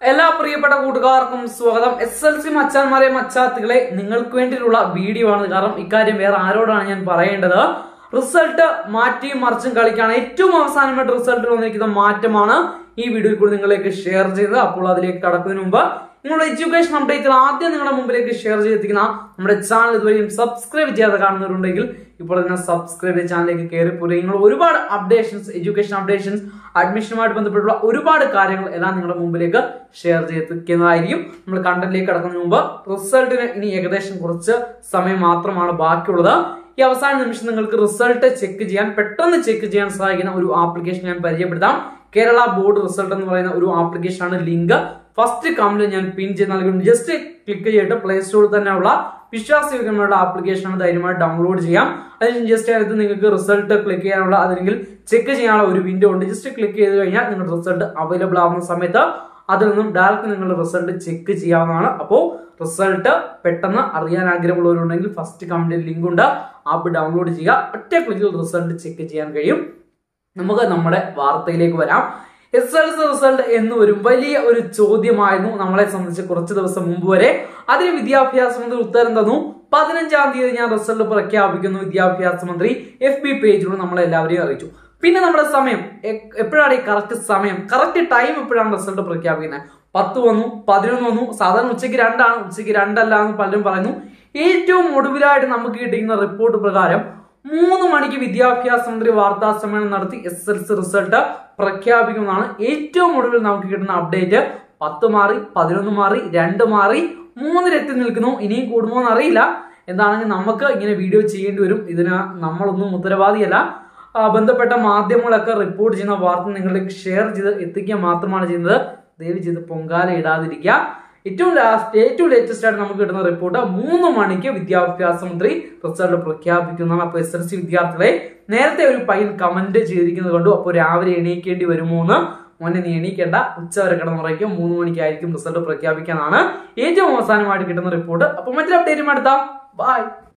എല്ലാ പ്രിയപ്പെട്ട കൂട്ടുകാർക്കും സ്വാഗതം എസ് എൽ സി മച്ചാന്മാരെ മച്ചാത്തുകളെ നിങ്ങൾക്ക് വേണ്ടിയിട്ടുള്ള വീഡിയോ ആണ് കാരണം ഇക്കാര്യം വേറെ ആരോടാണ് ഞാൻ പറയേണ്ടത് റിസൾട്ട് മാറ്റിയും മറിച്ചും കളിക്കാണ് ഏറ്റവും അവസാനമായിട്ട് റിസൾട്ടിൽ വന്നിരിക്കുന്ന മാറ്റമാണ് ഈ വീഡിയോയിൽ കൂടി നിങ്ങളിലേക്ക് ഷെയർ ചെയ്തത് അപ്പോൾ അതിലേക്ക് കടക്കുന്നതിന് മുമ്പ് നിങ്ങളുടെ എഡ്യൂക്കേഷൻ അപ്ഡേറ്റുകൾ ആദ്യം നിങ്ങളുടെ മുമ്പിലേക്ക് ഷെയർ ചെയ്തെത്തിക്കുന്ന നമ്മുടെ ചാനൽ ഇതുവരെയും സബ്സ്ക്രൈബ് ചെയ്യാതെ കാണുന്നവരുണ്ടെങ്കിൽ ഇപ്പോൾ തന്നെ സബ്സ്ക്രൈബ് ചെയ്ത് ചാനലിലേക്ക് കയറി പോരുക നിങ്ങൾ ഒരുപാട് അപ്ഡേഷൻസ് എഡ്യൂക്കേഷൻ അപ്ഡേഷൻസ് അഡ്മിഷനുമായിട്ട് ബന്ധപ്പെട്ടുള്ള ഒരുപാട് കാര്യങ്ങൾ എല്ലാം നിങ്ങളുടെ മുമ്പിലേക്ക് ഷെയർ ചെയ്തെത്തിക്കുന്നതായിരിക്കും നമ്മൾ കണ്ടന്റിലേക്ക് കടക്കുന്നതിന് മുമ്പ് റിസൾട്ടിന് ഇനി ഏകദേശം കുറച്ച് സമയം മാത്രമാണ് ബാക്കിയുള്ളത് ഈ അവസാന നിമിഷം നിങ്ങൾക്ക് റിസൾട്ട് ചെക്ക് ചെയ്യാൻ പെട്ടെന്ന് ചെക്ക് ചെയ്യാൻ സഹായിക്കുന്ന ഒരു ആപ്ലിക്കേഷൻ ഞാൻ പരിചയപ്പെടുത്താം കേരള ബോർഡ് റിസൾട്ട് എന്ന് പറയുന്ന ഒരു ആപ്ലിക്കേഷനാണ് ലിങ്ക് ഫസ്റ്റ് കമന്റ് ഞാൻ പിൻ ചെയ്ത് നൽകുന്നു ജസ്റ്റ് ക്ലിക്ക് ചെയ്തിട്ട് പ്ലേ സ്റ്റോറിൽ തന്നെയുള്ള വിശ്വാസയോഗ്യമായുള്ള ആപ്ലിക്കേഷനാണ് ധൈര്യമായി ഡൗൺലോഡ് ചെയ്യാം അതിന് ജസ്റ്റ് അതിനകത്ത് നിങ്ങൾക്ക് റിസൾട്ട് ക്ലിക്ക് ചെയ്യാനുള്ള അല്ലെങ്കിൽ ചെക്ക് ചെയ്യാനുള്ള ഒരു വിൻഡോ ഉണ്ട് ജസ്റ്റ് ക്ലിക്ക് ചെയ്ത് കഴിഞ്ഞാൽ നിങ്ങളുടെ റിസൾട്ട് അവൈലബിൾ ആവുന്ന സമയത്ത് അതിൽ നിന്നും ഡയറക്റ്റ് നിങ്ങളുടെ റിസൾട്ട് ചെക്ക് ചെയ്യാവുന്നതാണ് അപ്പോൾ റിസൾട്ട് പെട്ടെന്ന് അറിയാൻ ആഗ്രഹമുള്ളവരുണ്ടെങ്കിൽ ഫസ്റ്റ് കമന്റിൽ ലിങ്ക് ഉണ്ട് ആപ്പ് ഡൗൺലോഡ് ചെയ്യുക ഒറ്റ ക്ലിക്കിൽ റിസൾട്ട് ചെക്ക് ചെയ്യാൻ കഴിയും നമുക്ക് നമ്മുടെ വാർത്തയിലേക്ക് വരാം എസ് എൽ സി റിസൾട്ട് എന്ന് വരും വലിയ ഒരു ചോദ്യമായിരുന്നു നമ്മളെ സംബന്ധിച്ച് കുറച്ച് ദിവസം മുമ്പ് വരെ അതിന് വിദ്യാഭ്യാസ മന്ത്രി ഉത്തരം തന്നു പതിനഞ്ചാം തീയതി ഞാൻ റിസൾട്ട് പ്രഖ്യാപിക്കുന്നു വിദ്യാഭ്യാസ മന്ത്രി എഫ് ബി പേജിലൂടെ നമ്മളെല്ലാവരെയും അറിയിച്ചു പിന്നെ നമ്മുടെ സമയം എ- എപ്പോഴാണ് ഈ കറക്റ്റ് സമയം കറക്റ്റ് ടൈം എപ്പോഴാണ് റിസൾട്ട് പ്രഖ്യാപിക്കുന്നത് പത്ത് വന്നു പതിനൊന്ന് വന്നു സാധാരണ ഉച്ചയ്ക്ക് രണ്ടാണ് ഉച്ചയ്ക്ക് രണ്ടല്ല എന്ന് പലരും പറയുന്നു ഏറ്റവും ഒടുവിലായിട്ട് നമുക്ക് കിട്ടിയിരിക്കുന്ന റിപ്പോർട്ട് പ്രകാരം മൂന്ന് മണിക്ക് വിദ്യാഭ്യാസ മന്ത്രി വാർത്താ സമ്മേളനം നടത്തി എസ് എൽ സി റിസൾട്ട് പ്രഖ്യാപിക്കുന്നതാണ് ഏറ്റവും ഒടുവിൽ നമുക്ക് കിട്ടുന്ന അപ്ഡേറ്റ് പത്ത് മാറി പതിനൊന്ന് മാറി രണ്ട് മാറി മൂന്നിലെത്തി നിൽക്കുന്നു ഇനിയും കൂടുമോ എന്ന് അറിയില്ല എന്താണെങ്കിൽ നമുക്ക് ഇങ്ങനെ വീഡിയോ ചെയ്യേണ്ടി വരും ഇതിന് നമ്മളൊന്നും ഉത്തരവാദിയല്ല ആ, ബന്ധപ്പെട്ട മാധ്യമങ്ങളൊക്കെ റിപ്പോർട്ട് ചെയ്യുന്ന വാർത്ത നിങ്ങളിലേക്ക് ഷെയർ ചെയ്ത് എത്തിക്കുക മാത്രമാണ് ചെയ്യുന്നത് ദയവ് ചെയ്ത് പൊങ്കാല ഇടാതിരിക്കുക ഏറ്റവും ലാസ്റ്റ് ഏറ്റവും ലേറ്റസ്റ്റ് ആയിട്ട് നമുക്ക് കിട്ടുന്ന റിപ്പോർട്ട് മൂന്ന് മണിക്ക് വിദ്യാഭ്യാസ മന്ത്രി റിസൾട്ട് പ്രഖ്യാപിക്കുന്നതാണ് അപ്പോൾ എസ് എൽ സി വിദ്യാർത്ഥികളെ നേരത്തെ ഒരു പയ്യൻ കമന്റ് ചെയ്തിരിക്കുന്നത് കണ്ടു അപ്പോൾ രാവിലെ എണീക്കേണ്ടി വരുമോ എന്ന് മോനെ നീ എണീക്കേണ്ട ഉച്ച വരെ കിടന്നുറയ്ക്കും മൂന്ന് മണിക്കായിരിക്കും റിസൾട്ട് പ്രഖ്യാപിക്കാനാണ് ഏറ്റവും അവസാനമായിട്ട് കിട്ടുന്ന റിപ്പോർട്ട് അപ്പോൾ മറ്റൊരു അപ്ഡേറ്റും അടുത്താം ബൈ